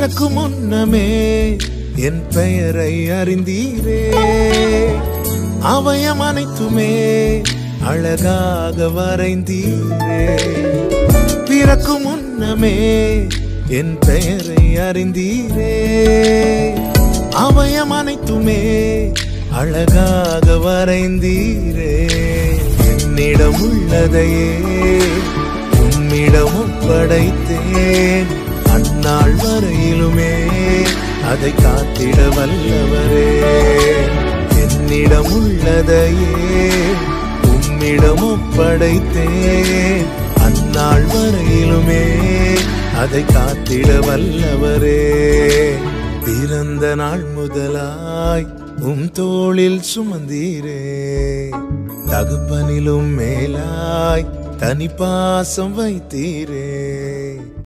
பிறக்கும் முன்னமே என் பெயரை அறிந்தீரே அவயம் அனைத்துமே அழகாக வரைந்தீரே பிறக்கும் முன்னமே என் பெயரை அறிந்தீரே அவயம் அனைத்துமே அழகாக வரைந்தீரே என்னிடம் உள்ளதையே உம்மிடம் ஒப்படைத்தேன் அந்நாள் வரையிலுமே அதை காத்திட வல்லவரே என்னிடம் உள்ளதையே உம்மிடம் ஒப்படைத்தேன் அந்நாள் வரையிலுமே அதை காத்திட வல்லவரே பிறந்த நாள் முதலாய் உம் தோளில் சுமந்தீரே தகுப்பனிலும் மேலாய் தனி பாசம் வைத்தீரே